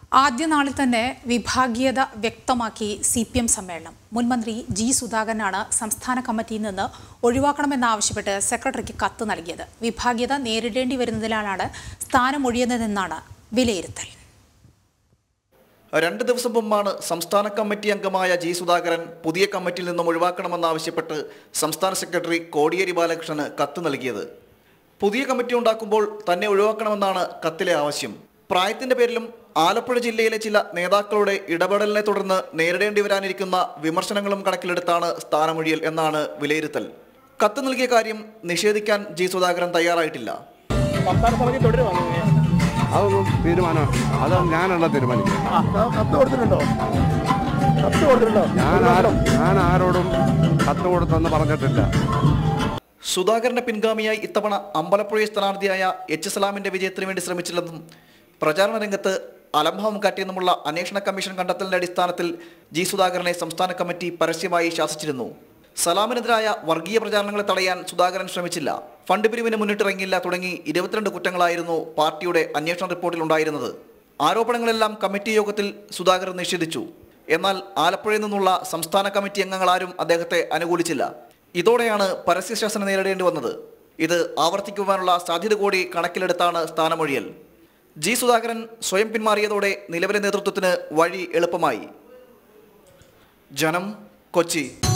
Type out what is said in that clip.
ആദ്യ നാളിൽ തന്നെ വിഭാഗീയത വ്യക്തമാക്കി സി പി എം സമ്മേളനം മുൻമന്ത്രി ജി സുധാകരനാണ് സംസ്ഥാന കമ്മിറ്റിയിൽ നിന്ന് ഒഴിവാക്കണമെന്നാവശ്യപ്പെട്ട് സെക്രട്ടറിക്ക് കത്ത് നൽകിയത് വിഭാഗീയത നേരിടേണ്ടി വരുന്നതിനാലാണ് സ്ഥാനമൊഴിയുന്നതെന്നാണ് വിലയിരുത്തൽ രണ്ട് ദിവസം മുമ്പാണ് സംസ്ഥാന കമ്മിറ്റി അംഗമായ ജി സുധാകരൻ പുതിയ കമ്മിറ്റിയിൽ നിന്നും ഒഴിവാക്കണമെന്നാവശ്യപ്പെട്ട് സംസ്ഥാന സെക്രട്ടറി കോടിയേരി ബാലകൃഷ്ണന് കത്ത് നൽകിയത് പുതിയ കമ്മിറ്റി ഉണ്ടാക്കുമ്പോൾ തന്നെ ഒഴിവാക്കണമെന്നാണ് കത്തിലെ ആവശ്യം പ്രായത്തിന്റെ പേരിലും ആലപ്പുഴ ജില്ലയിലെ ചില നേതാക്കളുടെ ഇടപെടലിനെ തുടർന്ന് നേരിടേണ്ടി വരാനിരിക്കുന്ന വിമർശനങ്ങളും കണക്കിലെടുത്താണ് സ്ഥാനമൊഴിയൽ എന്നാണ് വിലയിരുത്തൽ കത്ത് നൽകിയ കാര്യം നിഷേധിക്കാൻ ജി സുധാകരൻ തയ്യാറായിട്ടില്ല സംസ്ഥാന സമിതി തുടരുവാണ് അതൊന്നും തീരുമാനം അത് ഞാനല്ല തീരുമാനിക്കും കത്ത് കൊടുത്തിട്ടുണ്ടോ കത്ത് കൊടുത്തിട്ടുണ്ടോ ഞാൻ ആരും ഞാൻ ആരോടും കത്ത് കൊടുത്തെന്ന് പറഞ്ഞിട്ടില്ല സുധാകരന്റെ പിൻഗാമിയായി ഇത്തവണ അമ്പലപ്പുഴ സ്ഥാനാർത്ഥിയായ എച്ച് സലാമിന്റെ വിജയത്തിന് വേണ്ടി ശ്രമിച്ചില്ലെന്നും പ്രചാരണ രംഗത്ത് അലംഭാവം കാട്ടിയെന്നുമുള്ള അന്വേഷണ കമ്മീഷൻ കണ്ടെത്തലിന്റെ അടിസ്ഥാനത്തിൽ ജി സുധാകരനെ സംസ്ഥാന കമ്മിറ്റി പരസ്യമായി ശാസിച്ചിരുന്നു സലാമിനെതിരായ വർഗീയ പ്രചാരണങ്ങളെ തടയാൻ സുധാകരൻ ശ്രമിച്ചില്ല ഫണ്ട് പിരിവിന് മുന്നിട്ടിറങ്ങിയില്ല തുടങ്ങി ഇരുപത്തിരണ്ട് കുറ്റങ്ങളായിരുന്നു പാർട്ടിയുടെ അന്വേഷണ റിപ്പോർട്ടിൽ ഉണ്ടായിരുന്നത് ആരോപണങ്ങളെല്ലാം കമ്മിറ്റി യോഗത്തിൽ സുധാകരൻ നിഷേധിച്ചു എന്നാൽ ആലപ്പുഴയിൽ നിന്നുള്ള സംസ്ഥാന കമ്മിറ്റി അംഗങ്ങളാരും അദ്ദേഹത്തെ അനുകൂലിച്ചില്ല ഇതോടെയാണ് പരസ്യശാസന നേരിടേണ്ടി വന്നത് ഇത് ആവർത്തിക്കുവാനുള്ള സാധ്യത കൂടി കണക്കിലെടുത്താണ് സ്ഥാനമൊഴിയൽ ജി സുധാകരൻ സ്വയം പിന്മാറിയതോടെ നിലവിലെ നേതൃത്വത്തിന് വഴി എളുപ്പമായി ജനം കൊച്ചി